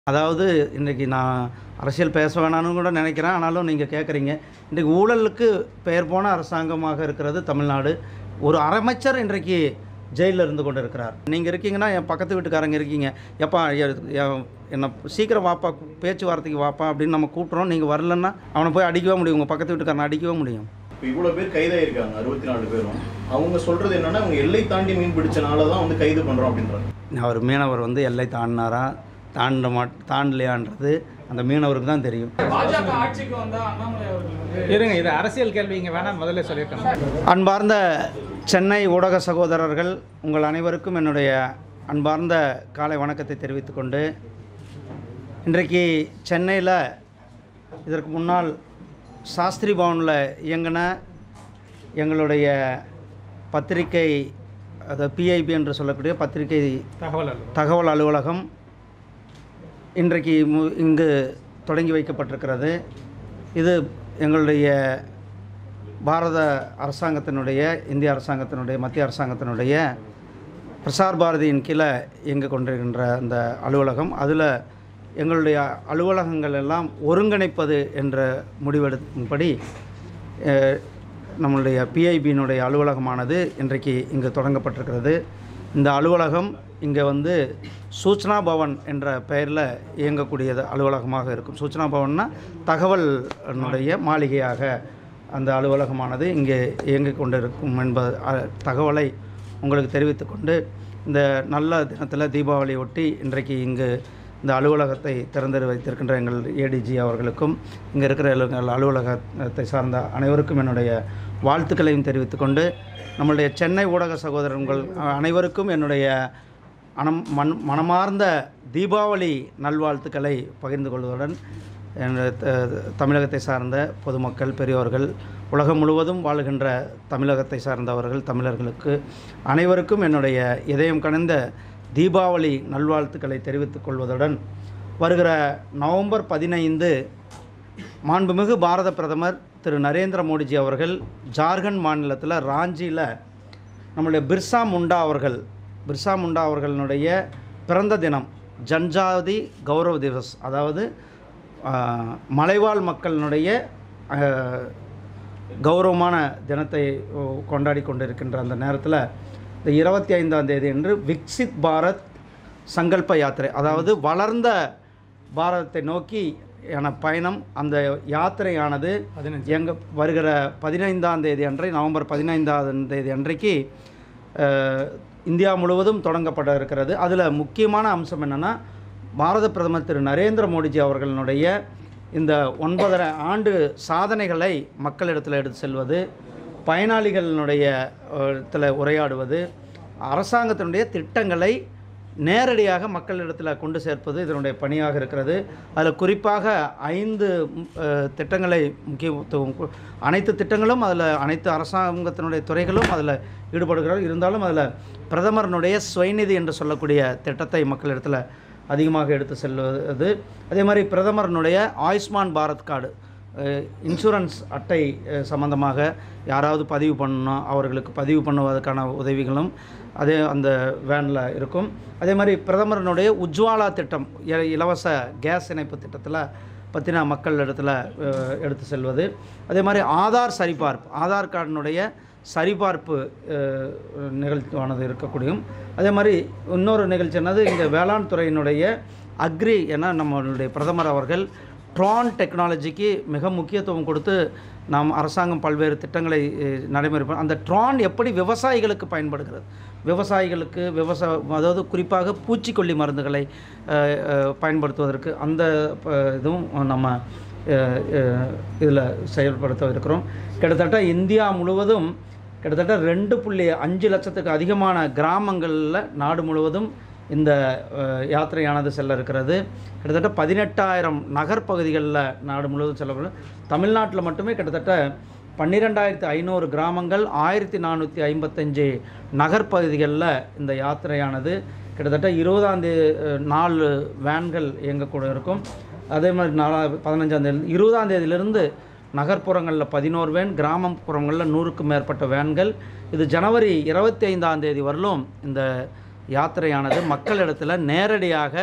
அதாவது இன்றைக்கி நான் அரசியல் பேச வேணாம்னு கூட நினைக்கிறேன் ஆனாலும் நீங்கள் கேட்குறீங்க இன்றைக்கி ஊழலுக்கு பெயர் போன அரசாங்கமாக இருக்கிறது தமிழ்நாடு ஒரு அமைச்சர் இன்றைக்கு ஜெயிலில் இருந்து கொண்டு இருக்கிறார் நீங்கள் இருக்கீங்கன்னா என் பக்கத்து வீட்டுக்காரங்க இருக்கீங்க எப்பா எ- எ- என்னை சீக்கிரம் வாப்பா பேச்சுவார்த்தைக்கு வாப்பா அப்படின்னு நம்ம கூப்பிட்றோம் நீங்கள் வரலன்னா அவனை போய் அடிக்கவே முடியும் உங்கள் பக்கத்து வீட்டுக்காரனை அடிக்கவே முடியும் இப்போ இவ்வளோ பேர் கைதாயிருக்காங்க அறுபத்தி நாலு பேரும் அவங்க சொல்றது என்னன்னா அவங்க எல்லை தாண்டி மீன் பிடிச்சனால தான் வந்து கைது பண்றோம் அப்படின்றாங்க அவர் மீனவர் வந்து எல்லை தாண்டினாரா தாண்ட மாட் தாண்டலையான்றது அந்த மீனவருக்கு தான் தெரியும் பாஜக ஆட்சிக்கு வந்தா அண்ணாமலை அவர்கள் வந்து இருங்க இது அரசியல் கேள்வி இங்கே வேணாம் முதல்ல சொல்லியிருக்கணும் அன்பார்ந்த சென்னை ஊடக சகோதரர்கள் உங்கள் அனைவருக்கும் என்னுடைய அன்பார்ந்த காலை வணக்கத்தை தெரிவித்துக் கொண்டு இன்றைக்கு சென்னையில் இதற்கு முன்னால் சாஸ்திரி பவனில் இயங்கின எங்களுடைய பத்திரிகை அது பிஐபி என்று சொல்லக்கூடிய பத்திரிகை தகவல் அல்ல தகவல் அலுவலகம் இன்றைக்கு மு- இங்கு தொடங்கி வைக்கப்பட்டிருக்கிறது இது எங்களுடைய பாரத அரசாங்கத்தினுடைய இந்திய அரசாங்கத்தினுடைய மத்திய அரசாங்கத்தினுடைய பிரசார் பாரதியின் கீழே இயங்க கொண்டிருக்கின்ற அந்த அலுவலகம் அதில் எங்களுடைய அலுவலகங்கள் எல்லாம் ஒருங்கிணைப்பது என்ற முடிவெடுப்படி அஹ், நம்மளுடைய பிஐபியினுடைய அலுவலகமானது இன்றைக்கு இங்கு தொடங்கப்பட்டிருக்கிறது இந்த அலுவலகம் இங்கே வந்து சூச்சனா பவன் என்ற பெயரில் இயங்கக்கூடியது அலுவலகமாக இருக்கும் சூச்சனா பவன்னா தகவலினுடைய மாளிகையாக அந்த அலுவலகமானது இங்கே இயங்கிக் கொண்டிருக்கும் என்பது அ- தகவலை உங்களுக்கு தெரிவித்துக்கொண்டு இந்த நல்ல தினத்தில் தீபாவளி ஒட்டி இன்றைக்கு இங்கு இந்த அலுவலகத்தை திறந்து வைத்திருக்கின்ற எங்கள் ஏடிஜி அவர்களுக்கும் இங்கே இருக்கிற எங்கள் அலுவலகத்தை சார்ந்த அனைவருக்கும் என்னுடைய வாழ்த்துக்களையும் தெரிவித்துக்கொண்டு நம்மளுடைய சென்னை ஊடக சகோதரர்கள் அனைவருக்கும் என்னுடைய அனம் மண் மனமார்ந்த தீபாவளி நல்வாழ்த்துக்களை பகிர்ந்து கொள்வதுடன் எனது த- தமிழகத்தை சார்ந்த பொதுமக்கள் பெரியோர்கள் உலகம் முழுவதும் வாழுகின்ற தமிழகத்தை சார்ந்தவர்கள் தமிழர்களுக்கு அனைவருக்கும் என்னுடைய இதயம் கனிந்த தீபாவளி நல்வாழ்த்துக்களை தெரிவித்துக் கொள்வதுடன் வருகிற நவம்பர் பதினைந்து மாண்புமிகு பாரத பிரதமர் திரு நரேந்திர மோடிஜி அவர்கள் ஜார்க்கண்ட் மாநிலத்தில் ராஞ்சியில் நம்மளுடைய பிர்சா முண்டா அவர்கள் பிர்சா முண்டா அவர்களுடைய பிறந்த தினம் ஜன்ஜாதி கௌரவ திவஸ் அதாவது ஆஹ், மலைவாழ் மக்களினுடைய ஆஹ், கௌரவமான தினத்தை ஓ, கொண்டாடி கொண்டிருக்கின்ற அந்த நேரத்தில் இந்த இருபத்தி ஐந்தாம் தேதி அன்று விக்சித் பாரத் சங்கல்ப யாத்திரை அதாவது வளர்ந்த பாரதத்தை நோக்கி என பயணம் அந்த யாத்திரையானது பதினஞ்சு. எங்க வருகிற பதினைந்தாம் தேதி அன்றை நவம்பர் பதினைந்தாம் தேதி அன்றைக்கு அஹ், இந்தியா முழுவதும் தொடங்கப்பட இருக்கிறது அதில் முக்கியமான அம்சம் என்னென்னா பாரத பிரதமர் திரு நரேந்திர மோடிஜி அவர்களுடைய இந்த ஒன்பதரை ஆண்டு சாதனைகளை மக்களிடத்தில் எடுத்து செல்வது பயனாளிகளினுடைய அஹ், இடத்துல உரையாடுவது அரசாங்கத்தினுடைய திட்டங்களை நேரடியாக மக்களிடத்தில் கொண்டு சேர்ப்பது இதனுடைய பணியாக இருக்கிறது அதில் குறிப்பாக ஐந்து ம், அஹ், திட்டங்களை முக்கியத்துவம் கு- அனைத்து திட்டங்களும் அதில் அனைத்து அரசாங்கத்தினுடைய துறைகளும் அதில் ஈடுபடுகிறார் இருந்தாலும் அதில் பிரதமரனுடைய சுயநிதி என்று சொல்லக்கூடிய திட்டத்தை மக்களிடத்தில் அதிகமாக எடுத்து செல்வது அதே மாதிரி பிரதமரனுடைய ஆயுஷ்மான் பாரத் கார்டு அஹ், இன்சூரன்ஸ் அட்டை அஹ், சம்பந்தமாக யாராவது பதிவு பண்ணணும் அவர்களுக்கு பதிவு பண்ணுவதற்கான உதவிகளும் அதே அந்த வேனில் இருக்கும் அதே மாதிரி பிரதமரனுடைய உஜ்வாலா திட்டம் இ- இலவச கேஸ் இணைப்பு திட்டத்தில் பற்றின மக்கள் இடத்துல அஹ், எடுத்து செல்வது அதே மாதிரி ஆதார் சரிபார்ப்பு ஆதார் கார்டினுடைய சரிபார்ப்பு அஹ், நிகழ்ச்சியானது இருக்கக்கூடியும் அதே மாதிரி இன்னொரு நிகழ்ச்சி என்னது இந்த வேளாண் துறையினுடைய அக்ரி என நம்மளுடைய பிரதமர் அவர்கள் ட்ரான் டெக்னாலஜிக்கு மிக முக்கியத்துவம் கொடுத்து நாம் அரசாங்கம் பல்வேறு திட்டங்களை அஹ், நடைமுறை அந்த ட்ரான் எப்படி விவசாயிகளுக்கு பயன்படுகிறது விவசாயிகளுக்கு விவசாய அதாவது குறிப்பாக பூச்சிக்கொல்லி மருந்துகளை அஹ், அஹ், பயன்படுத்துவதற்கு அந்த ப- இதுவும் நம்ம இதில் செயல்படுத்த இருக்கிறோம் கிட்டத்தட்ட இந்தியா முழுவதும் கிட்டத்தட்ட ரெண்டு புள்ளி அஞ்சு லட்சத்துக்கு அதிகமான கிராமங்களில் நாடு முழுவதும் இந்த அஹ், யாத்திரையானது செல்ல இருக்கிறது கிட்டத்தட்ட பதினெட்டாயிரம் நகர்ப்பகுதிகளில் நாடு முழுவதும் செல்லப்படும் தமிழ்நாட்டில் மட்டுமே கிட்டத்தட்ட பன்னிரெண்டாயிரத்தி ஐநூறு கிராமங்கள் ஆயிரத்தி நானூற்றி ஐம்பத்தஞ்சு நகர்ப்பகுதிகளில் இந்த யாத்திரையானது கிட்டத்தட்ட இருபதாம் தேதி அஹ், நாலு வேன்கள் இயங்கக்கூட இருக்கும் அதே மாதிரி நாலா பதினஞ்சாம் தேதி இருபதாம் தேதியிலிருந்து நகர்ப்புறங்களில் பதினோரு வேன் கிராமப்புறங்களில் நூறுக்கும் மேற்பட்ட வேன்கள் இது ஜனவரி இருபத்தி ஐந்தாம் தேதி வரலும் இந்த யாத்திரையானது மக்களிடத்தில் நேரடியாக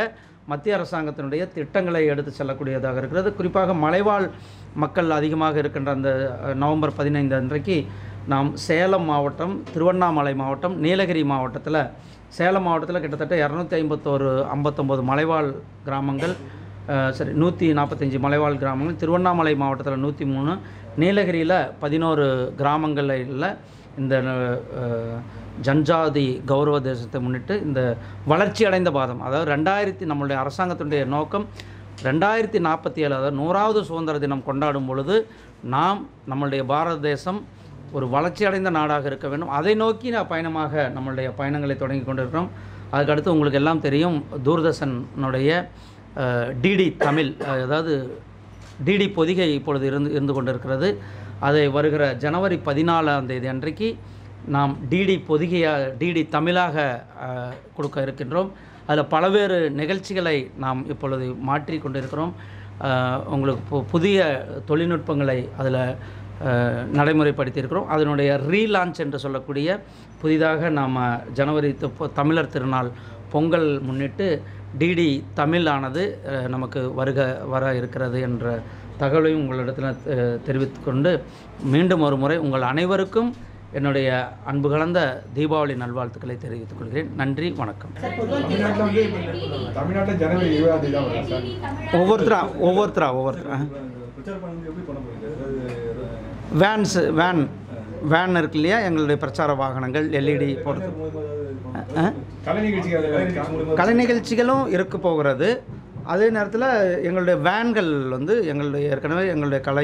மத்திய அரசாங்கத்தினுடைய திட்டங்களை எடுத்து செல்லக்கூடியதாக இருக்கிறது குறிப்பாக மலைவாழ் மக்கள் அதிகமாக இருக்கின்ற அந்த அஹ், நவம்பர் பதினைந்து அன்றைக்கு நாம் சேலம் மாவட்டம் திருவண்ணாமலை மாவட்டம் நீலகிரி மாவட்டத்தில் சேலம் மாவட்டத்தில் கிட்டத்தட்ட இரநூத்தி ஐம்பத்தோரு ஐம்பத்தொம்போது மலைவாழ் கிராமங்கள் அஹ், சரி நூற்றி நாற்பத்தஞ்சு மலைவாழ் கிராமங்கள் திருவண்ணாமலை மாவட்டத்தில் நூற்றி மூணு நீலகிரியில் பதினோரு கிராமங்களில் இந்த அஹ், ஜன்ஜாதி கௌரவ தேசத்தை முன்னிட்டு இந்த வளர்ச்சி அடைந்த பாதம் அதாவது ரெண்டாயிரத்தி நம்மளுடைய அரசாங்கத்தினுடைய நோக்கம் ரெண்டாயிரத்தி நாற்பத்தி ஏழு அதாவது நூறாவது சுதந்திர தினம் கொண்டாடும் பொழுது நாம் நம்மளுடைய பாரத தேசம் ஒரு வளர்ச்சி அடைந்த நாடாக இருக்க வேண்டும் அதை நோக்கி நான் பயணமாக நம்மளுடைய பயணங்களை தொடங்கி கொண்டிருக்கிறோம் அதுக்கடுத்து உங்களுக்கு எல்லாம் தெரியும் தூர்தர்ஷனுடைய டிடி தமிழ் அஹ், அதாவது டிடி பொதிகை இப்பொழுது இருந்து இருந்து கொண்டிருக்கிறது அதை வருகிற ஜனவரி பதினாலாம் தேதி அன்றைக்கு நாம் டிடி பொதிகையாக டிடி தமிழாக அஹ், கொடுக்க இருக்கின்றோம் அதில் பல்வேறு நிகழ்ச்சிகளை நாம் இப்பொழுது மாற்றி கொண்டிருக்கிறோம் அஹ், உங்களுக்கு பு- புதிய தொழில்நுட்பங்களை அதில் நடைமுறைப்படுத்தியிருக்கிறோம் அதனுடைய ரீலான்ச் என்று சொல்லக்கூடிய புதிதாக நாம் ஜனவரி து- தமிழர் திருநாள் பொங்கல் முன்னிட்டு டிடி தமிழானது அஹ், நமக்கு வருக வர இருக்கிறது என்ற தகவலையும் உங்களிடத்தில் அஹ், தெரிவித்துக் கொண்டு மீண்டும் ஒரு முறை உங்கள் அனைவருக்கும் என்னுடைய அன்பு கலந்த தீபாவளி நல்வாழ்த்துக்களை தெரிவித்துக் கொள்கிறேன் நன்றி வணக்கம் தமிழ்நாட்டில் வந்து தமிழ்நாட்டில் ஜனவரி இருபதாம் தேதி தான் வரும் சார் ஒவ்வொருத்தரா ஒவ்வொருத்தரா ஒவ்வொருத்தரா பிரச்சாரம் பண்ணி எப்படி பண்ண போறீங்க அதாவது வேன்ஸ் வேன் வேன் இருக்கு இல்லையா எங்களுடைய பிரச்சார வாகனங்கள் எல்இடி போடுறது ஆ? கலை நிகழ்ச்சிகள் அதெல்லாம் இருக்கா? கலை நிகழ்ச்சிகளும் இருக்க போகிறது அதே நேரத்தில் எங்களுடைய வேன்கள் வந்து எங்களுடைய ஏற்கனவே எங்களுடைய கலை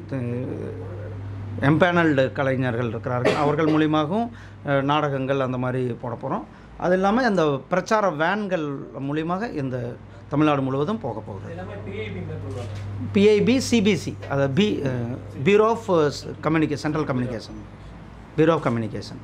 எம்பேனல்டு கலைஞர்கள் இருக்கிறார்கள் அவர்கள் மூலியமாகவும் அஹ், நாடகங்கள் அந்த மாதிரி போட போகிறோம் அது இல்லாமல் அந்த பிரச்சார வேன்கள் மூலியமாக இந்த தமிழ்நாடு முழுவதும் போக போகிறது பிஐபி சிபிசி அது பி பியூரோ ஆஃப் கம்யூனிகே central communication bureau of communication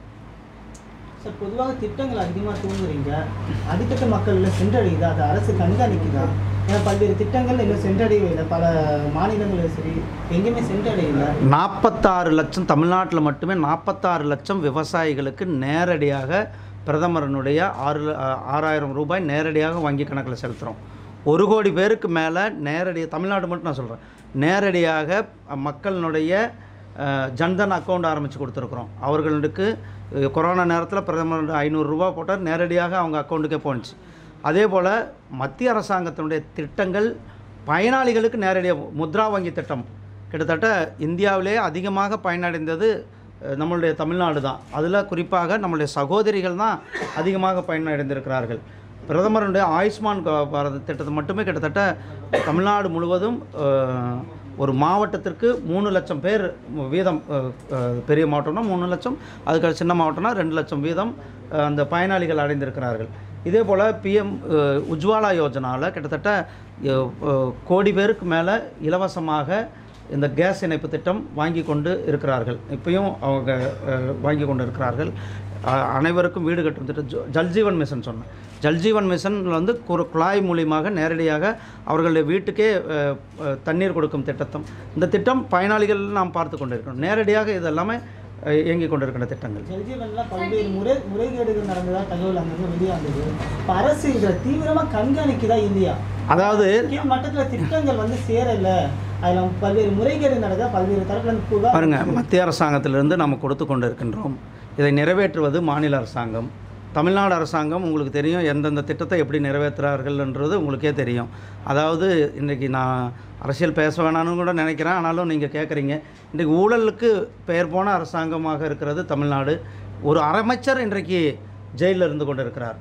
sir பொதுவாக திட்டங்கள் அதிகமாக தூங்குறீங்க அடித்தட்ட மக்கள்ல சென்றடையுதா அது அரசு கண்காணிக்குதா ஏன்னா பல்வேறு திட்டங்கள் இன்னும் சென்றடையவில்லை பல மாநிலங்களும் சரி எங்கேயுமே சென்றடையல நாற்பத்தாறு லட்சம் தமிழ்நாட்டில் மட்டுமே நாற்பத்தாறு லட்சம் விவசாயிகளுக்கு நேரடியாக பிரதமரனுடைய ஆறு ல- ஆ- ஆறாயிரம் ரூபாய் நேரடியாக வங்கி கணக்கில் செலுத்துகிறோம் ஒரு கோடி பேருக்கு மேலே நேரடி தமிழ்நாடு மட்டும் நான் சொல்கிறேன் நேரடியாக மக்களினுடைய அஹ், ஜன்தன் அக்கௌண்ட் ஆரம்பித்து கொடுத்துருக்குறோம் அவர்களுக்கு அஹ், கொரோனா நேரத்தில் பிரதமர் ஐநூறுரூவா போட்டார் நேரடியாக அவங்க அக்கௌண்ட்டுக்கே போணுச்சு அதே போல் மத்திய அரசாங்கத்தினுடைய திட்டங்கள் பயனாளிகளுக்கு நேரடியாக முத்ரா வங்கி திட்டம் கிட்டத்தட்ட இந்தியாவிலே அதிகமாக பயனடைந்தது அஹ், நம்மளுடைய தமிழ்நாடு தான் அதில் குறிப்பாக நம்மளுடைய சகோதரிகள் தான் அதிகமாக பயனடைந்திருக்கிறார்கள் பிரதமருடைய ஆயுஷ்மான் கா- பாரத் திட்டத்தை மட்டுமே கிட்டத்தட்ட தமிழ்நாடு முழுவதும் அஹ், ஒரு மாவட்டத்திற்கு மூணு லட்சம் பேர் வீதம் அஹ், அஹ், பெரிய மாவட்டம்னா மூணு லட்சம் அதுக்கு சின்ன மாவட்டம்னா ரெண்டு லட்சம் வீதம் அஹ், அந்த பயனாளிகள் அடைந்திருக்கிறார்கள் இதே போல் பிஎம் உஜ்வாலா யோஜனாவில் கிட்டத்தட்ட அஹ், அஹ், கோடி பேருக்கு மேலே இலவசமாக இந்த கேஸ் இணைப்பு திட்டம் வாங்கி கொண்டு இருக்கிறார்கள் இப்பயும் அவங்க அஹ், வாங்கி கொண்டு இருக்கிறார்கள் அஹ், அனைவருக்கும் வீடு கட்டும் திட்டம் ஜ- ஜல்ஜீவன் மிஷன் சொன்னேன் ஜல்ஜீவன் மிஷன் வந்து ஒரு குழாய் மூலியமாக நேரடியாக அவர்களுடைய வீட்டுக்கே அஹ், அஹ், தண்ணீர் கொடுக்கும் திட்டத்தம் இந்த திட்டம் பயனாளிகள் நாம் பார்த்து கொண்டிருக்கிறோம் நேரடியாக இது எல்லாமே அஹ், இயங்கிக் கொண்டிருக்கிற திட்டங்கள் ஜல்ஜீவன்ல பல்வேறு முறை முறைகேடுகள் நடந்ததா தகவல் அங்கங்க வெளியாகுது இப்போ அரசு இதில் தீவிரமாக கண்காணிக்குதா இல்லையா அதாவது கீழ் மட்டத்தில் திட்டங்கள் வந்து சேரல அதில் பல்வேறு முறைகேடு நடக்குதா பல்வேறு தரப்புல இருந்து புகார் பாருங்க மத்திய அரசாங்கத்திலிருந்து நம்ம கொடுத்து கொண்டு இருக்கின்றோம் இதை நிறைவேற்றுவது மாநில அரசாங்கம் தமிழ்நாடு அரசாங்கம் உங்களுக்கு தெரியும் எந்தெந்த திட்டத்தை எப்படி நிறைவேற்றுறார்கள்ன்றது உங்களுக்கே தெரியும் அதாவது இன்றைக்கி நான் அரசியல் பேச வேணாம்னு கூட நினைக்கிறேன் ஆனாலும் நீங்கள் கேட்குறீங்க இன்றைக்கி ஊழலுக்கு பெயர் போன அரசாங்கமாக இருக்கிறது தமிழ்நாடு ஒரு அமைச்சர் இன்றைக்கு ஜெயிலில் இருந்து கொண்டு இருக்கிறார்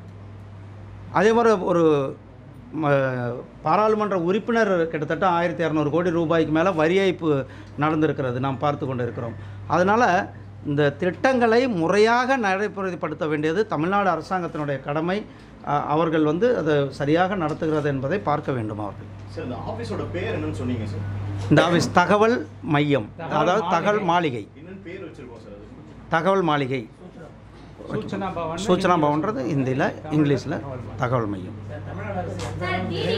அதே மாதிரி ஒரு ம, பாராளுமன்ற உறுப்பினர் கிட்டத்தட்ட ஆயிரத்தி இரநூறு கோடி ரூபாய்க்கு மேலே வரி ஏய்ப்பு நடந்திருக்கிறது நாம் பார்த்து கொண்டு இருக்கிறோம் அதனால் இந்த திட்டங்களை முறையாக நடைமுறைப்படுத்த வேண்டியது தமிழ்நாடு அரசாங்கத்தினுடைய கடமை அ- அவர்கள் வந்து அதை சரியாக நடத்துகிறது என்பதை பார்க்க வேண்டும் அவர்கள் சார் இந்த ஆஃபீஸோட பேர் என்னன்னு சொன்னீங்க சார் இந்த ஆஃபீஸ் தகவல் மையம் அதாவது தகவல் மாளிகை என்னன்னு பேர் வச்சிருக்கோம் சார் அது தகவல் மாளிகை சூச்சனா பவன் சூச்சனா பவன்றது ஹிந்தியில் இங்கிலீஷில் தகவல் மையம் சார் டிடி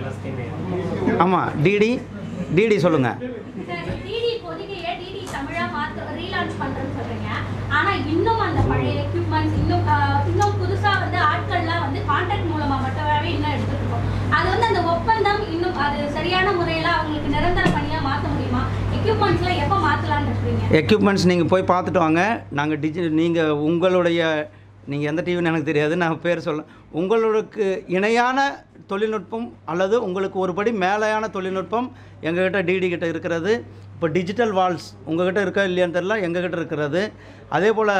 ஆமாம் டிடி டிடி சொல்லுங்கள் சார் டிடி பொதிகையை டிடி தமிழா மாத்த ரீலான்ச் பண்றேன்னு சொல்றீங்க ஆனா இன்னும் அந்த பழைய எக்யூப்மெண்ட்ஸ் இன்னும் ஆஹ், இன்னும் புதுசா வந்து ஆட்கள்லாம் வந்து கான்ட்ராக்ட் மூலமா மட்டுமே இன்னும் எடுத்துட்டு இருக்கோம் அது வந்து அந்த ஒப்பந்தம் இன்னும் அது சரியான முறையில அவங்களுக்கு நிரந்தர பணியா மாத்த முடியுமா எக்யூப்மெண்ட்ஸ்ல எப்ப மாத்தலாம்னு இருக்கீங்க எக்யூப்மெண்ட்ஸ் நீங்கள் போய் பார்த்துட்டு வாங்க நாங்கள் டிஜி நீங்கள் உங்களுடைய நீங்கள் எந்த டிவின்னு எனக்கு தெரியாது நான் பேர் சொல்ல உங்களுக்கு இணையான தொழில்நுட்பம் அல்லது உங்களுக்கு ஒருபடி மேலையான தொழில்நுட்பம் எங்ககிட்ட டிடி கிட்ட இருக்கிறது இப்போ டிஜிட்டல் வால்ஸ் உங்ககிட்ட இருக்கா இல்லையான்னு தெரியல எங்ககிட்ட இருக்கிறது அதே போல்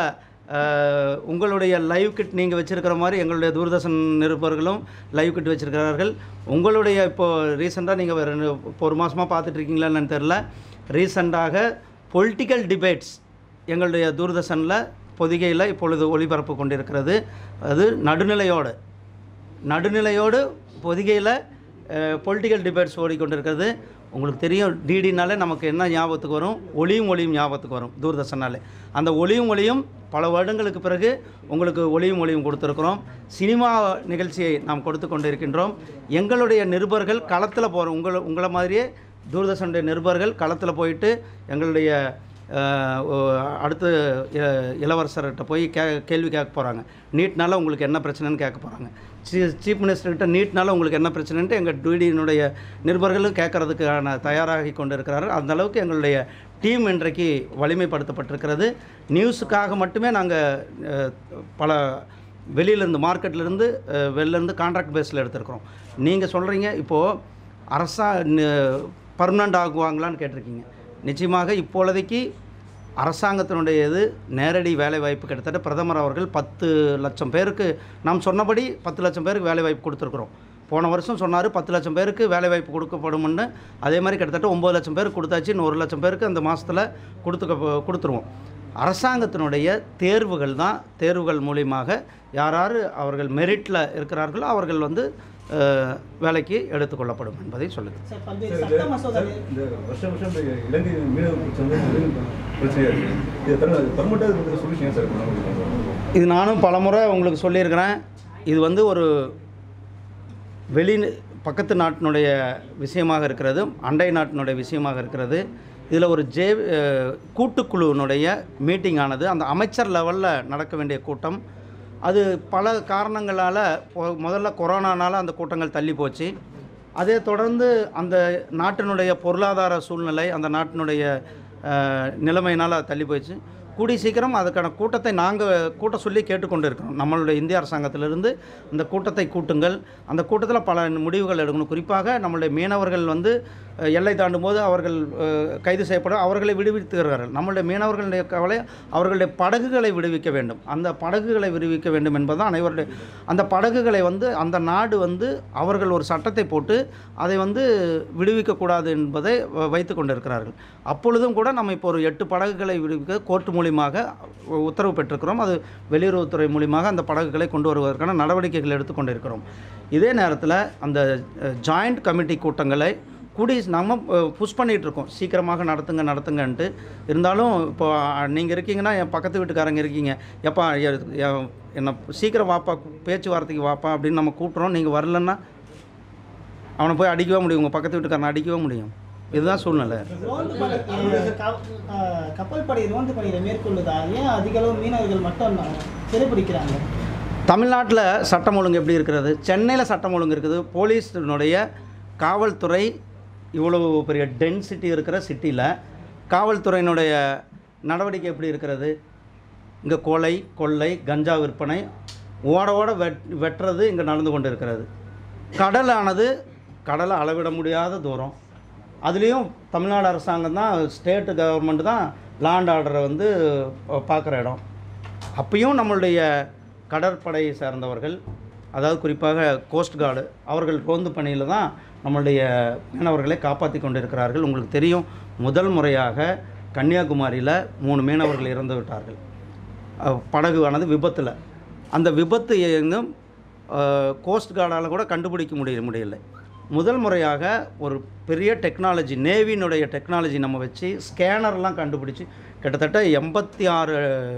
உங்களுடைய லைவ் கிட் நீங்கள் வச்சுருக்கிற மாதிரி எங்களுடைய தூர்தர்ஷன் நிருபர்களும் லைவ் கிட் வச்சுருக்கிறார்கள் உங்களுடைய இப்போது ரீசெண்டாக நீங்கள் ரெண்டு இப்போ ஒரு மாதமாக பார்த்துட்ருக்கீங்களான்னு தெரில ரீசெண்டாக பொலிட்டிக்கல் டிபேட்ஸ் எங்களுடைய தூர்தர்ஷனில் பொதிகையில் இப்பொழுது ஒளிபரப்பு கொண்டிருக்கிறது அது நடுநிலையோடு நடுநிலையோடு பொதிகையில் பொலிட்டிக்கல் டிபேட்ஸ் ஓடிக்கொண்டிருக்கிறது உங்களுக்கு தெரியும் டிடினாலே நமக்கு என்ன ஞாபகத்துக்கு வரும் ஒளியும் ஒளியும் ஞாபகத்துக்கு வரும் தூர்தர்ஷனாலே அந்த ஒளியும் ஒளியும் பல வருடங்களுக்கு பிறகு உங்களுக்கு ஒளியும் ஒளியும் கொடுத்துருக்குறோம் சினிமா நிகழ்ச்சியை நாம் கொடுத்து கொண்டிருக்கின்றோம் எங்களுடைய நிருபர்கள் களத்தில் போகிறோம் உங்களை உங்களை மாதிரியே தூர்தர்ஷனுடைய நிருபர்கள் களத்தில் போயிட்டு எங்களுடைய அஹ், ஓ- அடுத்து இ- இளவரசர்கிட்ட போய் கே கேள்வி கேட்க போகிறாங்க நீட்னால உங்களுக்கு என்ன பிரச்சனைன்னு கேட்க போகிறாங்க சீ சீஃப் மினிஸ்டர்கிட்ட நீட்னால உங்களுக்கு என்ன பிரச்சனைன்ட்டு எங்கள் டிடியினுடைய நிருபர்களும் கேட்கறதுக்கான தயாராகி கொண்டு இருக்கிறார்கள் அந்த அளவுக்கு எங்களுடைய டீம் இன்றைக்கு வலிமைப்படுத்தப்பட்டிருக்கிறது நியூஸுக்காக மட்டுமே நாங்கள் பல வெளியிலேருந்து மார்க்கெட்லேருந்து வெளிலேருந்து கான்ட்ராக்ட் பேஸில் எடுத்திருக்கிறோம் நீங்கள் சொல்கிறீங்க இப்போது அரசா பர்மனண்ட் ஆகுவாங்களான்னு கேட்டிருக்கீங்க நிச்சயமாக இப்பொழுதைக்கு அரசாங்கத்தினுடைய இது நேரடி வேலைவாய்ப்பு கிட்டத்தட்ட பிரதமர் அவர்கள் பத்து லட்சம் பேருக்கு நாம் சொன்னபடி பத்து லட்சம் பேருக்கு வேலைவாய்ப்பு கொடுத்துருக்குறோம் போன வருஷம் சொன்னார் பத்து லட்சம் பேருக்கு வேலைவாய்ப்பு கொடுக்கப்படும்னு அதே மாதிரி கிட்டத்தட்ட ஒம்பது லட்சம் பேருக்கு கொடுத்தாச்சு இன்னும் ஒரு லட்சம் பேருக்கு அந்த மாதத்தில் கொடுத்துக்க கொடுத்துருவோம் அரசாங்கத்தினுடைய தேர்வுகள் தான் தேர்வுகள் மூலியமாக யார் யார் அவர்கள் மெரிட்டில் இருக்கிறார்களோ அவர்கள் வந்து அஹ், வேலைக்கு எடுத்துக்கொள்ளப்படும் என்பதை சொல்லுங்கள் சார் பல்வேறு சட்ட மசோதா இந்த வருஷம் வருஷம் இந்த இலங்கை மீனவ பிரச்சனை வந்து பிரச்சனையா இருக்கு இதை தர பர்மனெண்டாக இருக்கிற சொல்யூஷன் ஏன் சார் பண்ண முடியும் இது நானும் பலமுறை உங்களுக்கு சொல்லியிருக்கிறேன் இது வந்து ஒரு வெளி பக்கத்து நாட்டினுடைய விஷயமாக இருக்கிறது அண்டை நாட்டினுடைய விஷயமாக இருக்கிறது இதில் ஒரு ஜே அஹ், கூட்டுக்குழுவினுடைய மீட்டிங் ஆனது அந்த அமைச்சர் லெவலில் நடக்க வேண்டிய கூட்டம் அது பல காரணங்களால் பொ- முதல்ல கொரோனானால அந்த கூட்டங்கள் தள்ளி போச்சு அதே தொடர்ந்து அந்த நாட்டினுடைய பொருளாதார சூழ்நிலை அந்த நாட்டினுடைய அஹ், நிலைமையினால் தள்ளி போயிடுச்சு கூடி சீக்கிரம் அதுக்கான கூட்டத்தை நாங்கள் கூட்ட சொல்லி கேட்டுக்கொண்டு இருக்கிறோம் நம்மளுடைய இந்திய அரசாங்கத்திலிருந்து இந்த கூட்டத்தை கூட்டுங்கள் அந்த கூட்டத்தில் பல முடிவுகள் எடுக்கணும் குறிப்பாக நம்மளுடைய மீனவர்கள் வந்து அஹ், எல்லை தாண்டும் போது அவர்கள் அஹ், கைது செய்யப்பட அவர்களை விடுவித்துகிறார்கள் நம்மளுடைய மீனவர்களுடைய கவலை அவர்களுடைய படகுகளை விடுவிக்க வேண்டும் அந்த படகுகளை விடுவிக்க வேண்டும் என்பதுதான் அனைவருடைய அந்த படகுகளை வந்து அந்த நாடு வந்து அவர்கள் ஒரு சட்டத்தை போட்டு அதை வந்து விடுவிக்கக்கூடாது என்பதை வ- வைத்து கொண்டிருக்கிறார்கள் அப்பொழுதும் கூட நம்ம இப்போ ஒரு எட்டு படகுகளை விடுவிக்க கோர்ட் மூலியமாக உ- உத்தரவு பெற்றிருக்கிறோம் அது வெளியுறவுத்துறை மூலியமாக அந்த படகுகளை கொண்டு வருவதற்கான நடவடிக்கைகள் எடுத்துக்கொண்டிருக்கிறோம் இதே நேரத்தில் அந்த ஜாயிண்ட் கமிட்டி கூட்டங்களை கூடி நம்ம புஷ் பண்ணிகிட்டு இருக்கோம் சீக்கிரமாக நடத்துங்க நடத்துங்கன்ட்டு இருந்தாலும் இப்போ நீங்கள் இருக்கீங்கன்னா என் பக்கத்து வீட்டுக்காரங்க இருக்கீங்க எப்பா எ- எ- என்னை சீக்கிரம் வாப்பா பேச்சுவார்த்தைக்கு வாப்பா அப்படின்னு நம்ம கூப்பிட்றோம் நீங்கள் வரலன்னா அவனை போய் அடிக்கவே முடியும் உங்கள் பக்கத்து வீட்டுக்காரனை அடிக்கவே முடியும் இதுதான் சூழ்நிலை ரோந்து பணி அஹ், க- அஹ், கப்பல் படை ரோந்து பணியை மேற்கொள்ளுதா ஏன் அதிக அளவு மீனவர்கள் மட்டும் சிறைப்பிடிக்கிறாங்க தமிழ்நாட்டில் சட்டம் ஒழுங்கு எப்படி இருக்கிறது சென்னையில் சட்டம் ஒழுங்கு இருக்குது போலீஸினுடைய காவல்துறை இவ்வளவு பெரிய டென்சிட்டி இருக்கிற சிட்டியில் காவல்துறையினுடைய நடவடிக்கை எப்படி இருக்கிறது இங்கே கொலை கொள்ளை கஞ்சா விற்பனை ஓட ஓட வெட் வெட்டுறது இங்கே நடந்து கொண்டு இருக்கிறது கடலானது கடலை அளவிட முடியாத தூரம் அதுலேயும் தமிழ்நாடு அரசாங்கம் தான் ஸ்டேட்டு கவர்மெண்ட் தான் லாண்ட் ஆர்டரை வந்து பார்க்குற இடம் அப்பயும் நம்மளுடைய கடற்படையை சார்ந்தவர்கள் அதாவது குறிப்பாக கோஸ்ட் கார்டு அவர்கள் ரோந்து பணியில் தான் நம்மளுடைய மீனவர்களை காப்பாற்றி கொண்டிருக்கிறார்கள் உங்களுக்கு தெரியும் முதல் முறையாக கன்னியாகுமரியில் மூணு மீனவர்கள் இறந்து விட்டார்கள் அஹ், படகுவானது விபத்தில் அந்த விபத்து எங்கும் கோஸ்ட் கார்டால் கூட கண்டுபிடிக்க முடிய முடியலை முதல் முறையாக ஒரு பெரிய டெக்னாலஜி நேவியினுடைய டெக்னாலஜி நம்ம வச்சு ஸ்கேனர்லாம் கண்டுபிடிச்சி கிட்டத்தட்ட எண்பத்தி ஆறு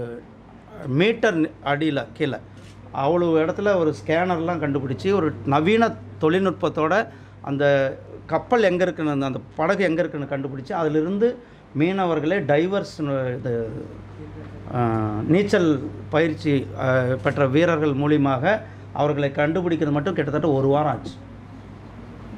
மீட்டர் அடியில் கீழே அவ்வளோ இடத்துல ஒரு ஸ்கேனர்லாம் கண்டுபிடிச்சி ஒரு நவீன தொழில்நுட்பத்தோட அந்த கப்பல் எங்கே இருக்குன்னு அந்த- அந்த படகு எங்கே இருக்குன்னு கண்டுபிடிச்சி அதிலிருந்து மீனவர்களே டைவர்ஸ் இது ஆஹ், நீச்சல் பயிற்சி ஆஹ், பெற்ற வீரர்கள் மூலியமாக அவர்களை கண்டுபிடிக்கிறது மட்டும் கிட்டத்தட்ட ஒரு வாரம் ஆச்சு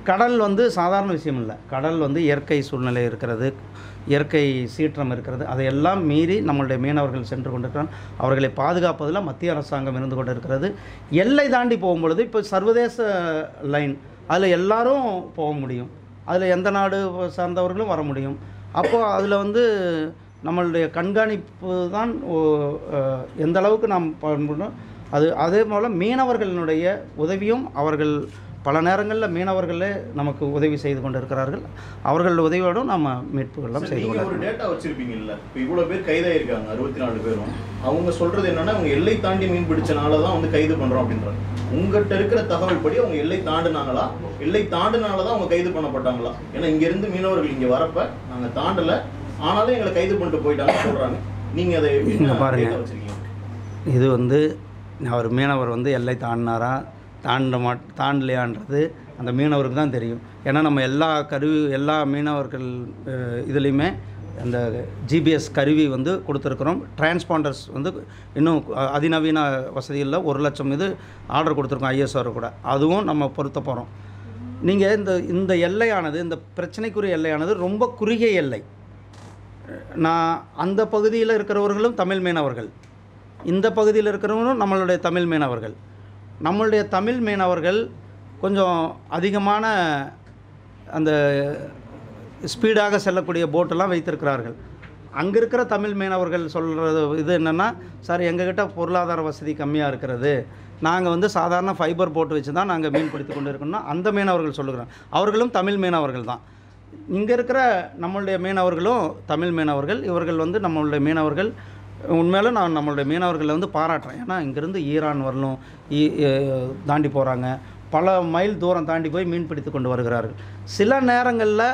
கடல் வந்து சாதாரண விஷயம் இல்லை கடல் வந்து இயற்கை சூழ்நிலை இருக்கிறது இயற்கை சீற்றம் இருக்கிறது அதையெல்லாம் மீறி நம்மளுடைய மீனவர்கள் சென்று கொண்டிருக்கிறான் அவர்களை பாதுகாப்பதில் மத்திய அரசாங்கம் இருந்து கொண்டு இருக்கிறது எல்லை தாண்டி போகும்பொழுது இப்போ சர்வதேச லைன் அதில் எல்லாரும் போக முடியும் அதில் எந்த நாடு சார்ந்தவர்களும் வர முடியும் அப்போது அதில் வந்து நம்மளுடைய கண்காணிப்பு தான் ஓ- அஹ், எந்த அளவுக்கு நாம் பண்ணணும் அது அதே போல் மீனவர்களினுடைய உதவியும் அவர்கள் பல நேரங்களில் மீனவர்களே நமக்கு உதவி செய்து கொண்டிருக்கிறார்கள் அவர்கள் உதவியோடும் நம்ம மீட்புகள்லாம் சார், செய்து நீங்க ஒரு கொண்டிருக்கிறோம் டேட்டா வச்சிருப்பீங்கல்ல இப்போ இவ்வளவு பேர் கைதாயிருக்காங்க அறுபத்தி நாலு பேரும் அவங்க சொல்றது என்னன்னா அவங்க எல்லை தாண்டி மீன் பிடிச்சனால தான் வந்து கைது பண்றோம் அப்படின்றாங்க உங்ககிட்ட இருக்கிற தகவல் படி அவங்க எல்லை தாண்டுனாங்களா எல்லை தாண்டுனால தான் அவங்க கைது பண்ணப்பட்டாங்களா ஏன்னா இங்க இருந்து மீனவர்கள் இங்க வரப்ப நாங்க தாண்டல ஆனாலும் எங்களை கைது பண்ணிட்டு போயிட்டாங்க சொல்றாங்க நீங்க அதை இங்க என்ன பாருங்க. data வச்சிருக்கீங்க இது வந்து அவர் மீனவர் வந்து எல்லை தாண்டினாரா தாண்ட மாட் தாண்டலையான்றது அந்த மீனவருக்கு தான் தெரியும் ஏன்னா நம்ம எல்லா கருவி எல்லா மீனவர்கள் அஹ், இதுலேயுமே அந்த ஜிபிஎஸ் கருவி வந்து கொடுத்துருக்குறோம் டிரான்ஸ்பாண்டர்ஸ் வந்து இன்னும் அ- அதிநவீன வசதிகளில் ஒரு லட்சம் இது ஆர்டர் கொடுத்துருக்கோம் ஐஎஸ்ஆர் கூட அதுவும் நம்ம பொருத்த போகிறோம் நீங்கள் இந்த இந்த எல்லையானது இந்த பிரச்சனைக்குரிய எல்லையானது ரொம்ப குறுகிய எல்லை நான் அந்த பகுதியில் இருக்கிறவர்களும் தமிழ் மீனவர்கள் இந்த பகுதியில் இருக்கிறவங்களும் நம்மளுடைய தமிழ் மீனவர்கள் நம்மளுடைய தமிழ் மீனவர்கள் கொஞ்சம் அதிகமான அந்த ஸ்பீடாக செல்லக்கூடிய போட்டெல்லாம் வைத்திருக்கிறார்கள் அங்கே இருக்கிற தமிழ் மீனவர்கள் சொல்கிறது இது என்னென்னா சார் எங்ககிட்ட பொருளாதார வசதி கம்மியாக இருக்கிறது நாங்கள் வந்து சாதாரண ஃபைபர் போட்டு வச்சு தான் நாங்கள் மீன் பிடித்து கொண்டு இருக்கோம்னா அந்த மீனவர்கள் சொல்லுகிறாங்க அவர்களும் தமிழ் மீனவர்கள் தான் இங்கே இருக்கிற நம்மளுடைய மீனவர்களும் தமிழ் மீனவர்கள் இவர்கள் வந்து நம்மளுடைய மீனவர்கள் உண்மையில நான் நம்மளுடைய மீனவர்களை வந்து பாராட்டுறேன் ஏன்னா இங்கேருந்து ஈரான் வரலும் ஈ- எ- தாண்டி போகிறாங்க பல மைல் தூரம் தாண்டி போய் மீன் பிடித்து கொண்டு வருகிறார்கள் சில நேரங்களில்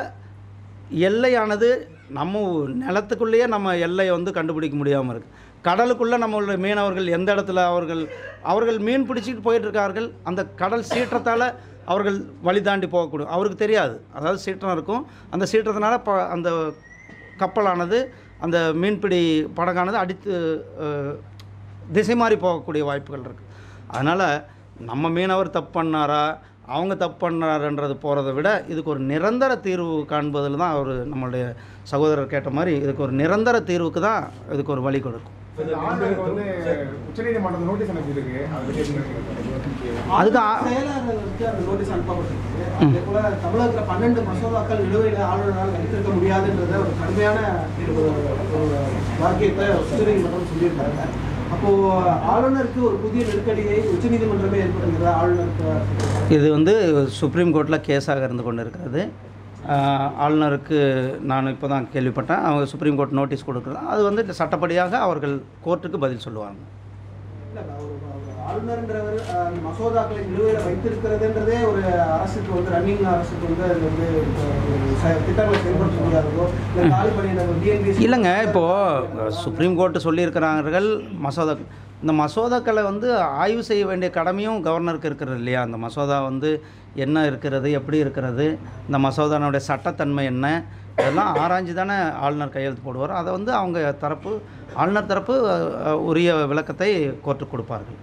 எல்லையானது நம்ம நிலத்துக்குள்ளேயே நம்ம எல்லையை வந்து கண்டுபிடிக்க முடியாமல் இருக்குது கடலுக்குள்ளே நம்மளுடைய மீனவர்கள் எந்த இடத்துல அவர்கள் அவர்கள் மீன் பிடிச்சிட்டு போயிட்டு இருக்கார்கள் அந்த கடல் சீற்றத்தால் அவர்கள் வழி தாண்டி போகக்கூடும் அவருக்கு தெரியாது அதாவது சீற்றம் இருக்கும் அந்த சீற்றத்தினால ப அந்த கப்பலானது அந்த மீன்பிடி படகானது அடித்து அஹ், திசை மாறி போகக்கூடிய வாய்ப்புகள் இருக்குது அதனால் நம்ம மீனவர் தப்பு பண்ணாரா அவங்க தப்பு பண்ணாருன்றது போகிறத விட இதுக்கு ஒரு நிரந்தர தீர்வு காண்பதில் தான் அவர் நம்மளுடைய சகோதரர் கேட்ட மாதிரி இதுக்கு ஒரு நிரந்தர தீர்வுக்கு தான் இதுக்கு ஒரு வழி கொடுக்கும் இந்த ஆர்டருக்கு வந்து உச்சநீதிமன்றம் நோட்டீஸ் அனுப்பியிருக்கு அதை பற்றி எப்படி நினைக்கிறீங்க? அதுக்கு ஆ- செயலாளருக்கு அந்த நோட்டீஸ் அனுப்பப்பட்டிருக்கு அதே போல தமிழகத்தில் பன்னெண்டு மசோதாக்கள் நிலுவையில் ஆளுநரால் வைத்திருக்க முடியாதுன்றத ஒரு கடுமையான ஒரு ஒரு வாக்கியத்தை உச்சநீதிமன்றம் சொல்லியிருக்காங்க அப்போ ஆளுநருக்கு ஒரு புதிய நெருக்கடியை உச்சநீதிமன்றமே ஏற்படுகிறதா ஆளுநருக்கு இது வந்து சுப்ரீம் கோர்ட்டில் கேஸாக இருந்து கொண்டு இருக்கிறது ஆஹ், ஆளுநருக்கு நான் இப்போ தான் கேள்விப்பட்டேன் அவங்க சுப்ரீம் கோர்ட் நோட்டீஸ் கொடுக்குறாங்க அது வந்து சட்டப்படியாக அவர்கள் கோர்ட்டுக்கு பதில் சொல்லுவாங்க இல்ல, ஒரு- ஒரு ஆளுநர்ன்றவர் அஹ், மசோதாக்களை நிலுவையில் வைத்திருக்கிறதுன்றதே ஒரு அரசுக்கு வந்து ரன்னிங் அரசுக்கு வந்து அது வந்து ஒரு ச- திட்டங்களை செயல்படுத்த முடியாததோ இல்லை காலி பணியினர் டிஎன்பிஎஸ் இல்லைங்க இப்போது சுப்ரீம் கோர்ட்டு சொல்லியிருக்கிறார்கள் மசோதா இந்த மசோதாக்களை வந்து ஆய்வு செய்ய வேண்டிய கடமையும் கவர்னருக்கு இருக்கிறது இல்லையா அந்த மசோதா வந்து என்ன இருக்கிறது எப்படி இருக்கிறது இந்த மசோதானுடைய சட்டத்தன்மை என்ன இதெல்லாம் ஆராய்ஞ்சு தானே ஆளுநர் கையெழுத்து போடுவார் அதை வந்து அவங்க தரப்பு ஆளுநர் தரப்பு அஹ், உரிய விளக்கத்தை கோர்ட்டுக்கு கொடுப்பார்கள்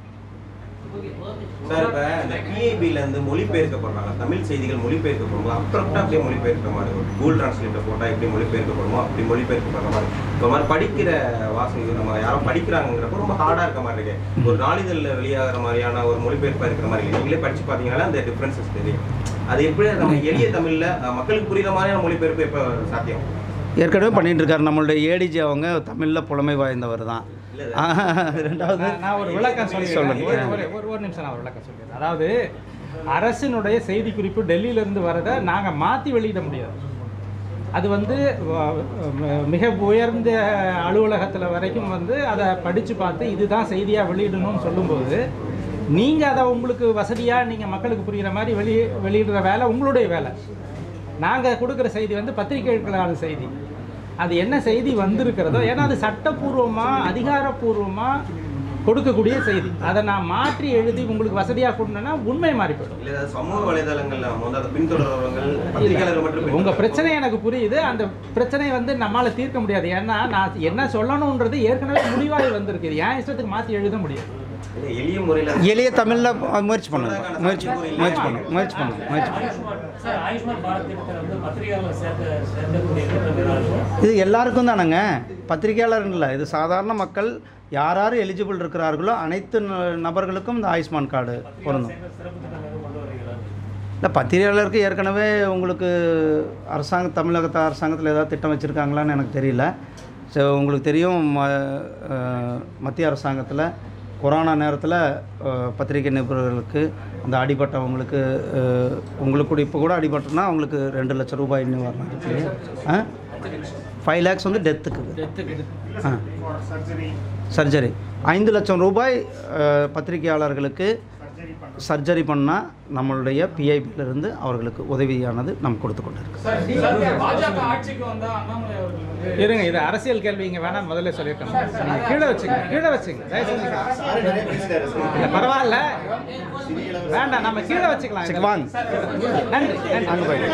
சார் இப்போ இந்த பிஐபியில் இருந்து மொழிபெயர்க்கப்படுறாங்க தமிழ் செய்திகள் மொழிபெயர்க்கப்படும்போது அப்ரப்டாக அப்படியே மொழிபெயர்க்கிற மாதிரி ஒரு கூகுள் டிரான்ஸ்லேட்டர் போட்டால் எப்படி மொழிபெயர்க்கப்படுமோ அப்படி மொழிபெயர்க்கப்படுற மாதிரி இப்போ மாதிரி படிக்கிற வாசகங்கள் நம்ம யாரும் படிக்கிறாங்கிறப்ப ரொம்ப ஹார்டாக இருக்க மாதிரி இருக்கு ஒரு நாளிதழில் வெளியாகிற மாதிரியான ஒரு மொழிபெயர்ப்பாக இருக்கிற மாதிரி இல்லை நீங்களே படித்து பார்த்தீங்கன்னா அந்த டிஃப்ரென்சஸ் தெரியும் அது எப்படி நம்ம எளிய தமிழில் மக்களுக்கு புரியுற மாதிரியான மொழிபெயர்ப்பு எப்போ சாத்தியம் ஏற்கனவே பண்ணிட்டு இருக்காரு நம்மளுடைய ஏடிஜி அவங்க தமிழில் புலமை வாய்ந்தவர் தான் ரெண்டாவது நான் நான் ஒரு விளக்கம் சொல்லி சொல்லுங்க. ஒரு ஒரு ஒரு ஒரு நிமிஷம் நான் ஒரு விளக்கம் சொல்லிடுறேன் அதாவது அரசினுடைய செய்தி குறிப்பு டெல்லியிலிருந்து வரதை நாங்கள் மாற்றி வெளியிட முடியாது அது வந்து வ- ம- மிக உயர்ந்த அலுவலகத்தில் வரைக்கும் வந்து அதை படித்து பார்த்து இதுதான் செய்தியாக வெளியிடணும்னு சொல்லும்போது நீங்கள் அதை உங்களுக்கு வசதியாக நீங்கள் மக்களுக்கு புரிகிற மாதிரி வெளி வெளியிடுற வேலை உங்களுடைய வேலை நாங்கள் கொடுக்குற செய்தி வந்து பத்திரிகைகளான செய்தி அது என்ன செய்தி வந்திருக்கிறதோ ஏன்னா அது சட்டப்பூர்வமாக அதிகாரப்பூர்வமாக கொடுக்கக்கூடிய செய்தி அதை நான் மாற்றி எழுதி உங்களுக்கு வசதியாக கொடுத்தேன்னா உண்மை மாறி போயிடும் இல்லை ஏதாவது சமூக வலைதளங்களில் நம்ம வந்து அதை பின்தொடர்றவர்கள் பத்திரிகையாளர்கள் மட்டும் உங்க பின்தொடர்றவங்க. பிரச்சனை எனக்கு புரியுது அந்த பிரச்சனையை வந்து நம்மால தீர்க்க முடியாது ஏன்னா நான் என்ன சொல்லணுன்றது ஏற்கனவே முடிவாகி வந்திருக்கு இது என் இஷ்டத்துக்கு மாற்றி எழுத முடியாது இல்ல, எளிய முறையில எளிய தமிழில் முயற்சி பண்ணுங்க முயற்சி முயற்சி பண்ணுங்க முயற்சி பண்ணுங்க முயற்சி பண்ணுங்க சார் ஆயுஷ்மான் பாரத் திட்டத்தில் வந்து பத்திரிகையாளர் சேர்க்க சேர்க்கக்கூடிய திட்டம் ஏதாவது இது எல்லாருக்கும் தானேங்க பத்திரிகையாளர் இல்லை இது சாதாரண மக்கள் யார் யார் எலிஜிபிள் இருக்கிறார்களோ அனைத்து ந- நபர்களுக்கும் இந்த ஆயுஷ்மான் கார்டு பொருந்தும் சிறப்பு திட்டம் எதுவும் கொண்டு வரீங்களா இல்லை பத்திரிகையாளருக்கு ஏற்கனவே உங்களுக்கு அரசாங்க தமிழகத்து அரசாங்கத்தில் ஏதாவது திட்டம் வச்சுருக்காங்களான்னு எனக்கு தெரியல ஸோ உங்களுக்கு தெரியும் ம அஹ், மத்திய அரசாங்கத்தில் கொரோனா நேரத்தில் அஹ், பத்திரிகை நிபுணர்களுக்கு அந்த அடிபட்டவங்களுக்கு அஹ், உங்களுக்கு கூட இப்போ கூட அடிபட்டோன்னா அவங்களுக்கு ரெண்டு லட்சம் ரூபாய் இன்னும் வரணும் இருக்கு ஆ ஃபைவ் லேக்ஸ் வந்து டெத்துக்கு ஆ சர்ஜரி ஐந்து லட்சம் ரூபாய் அஹ், பத்திரிகையாளர்களுக்கு சர்ஜரி பண்ணால் நம்மளுடைய பிஐபியிலிருந்து அவர்களுக்கு உதவியானது நாம் கொடுத்து கொண்டு இருக்கோம் பாஜக ஆட்சிக்கு வந்தா அண்ணாமலை அவர்கள் வந்து இருங்க இது அரசியல் கேள்வி இங்கே வேணாம் முதல்ல சொல்லியிருக்கேன் நீங்கள் கீழே வச்சுங்க கீழே வச்சுங்க தயவு செஞ்சு சாரு நிறைய பேசிட்டாரு சார். இல்லை பரவாயில்ல வேண்டாம் நம்ம கீழே வச்சுக்கலாம் சரி, வாங்க நன்றி நன்றி அங்கே போய்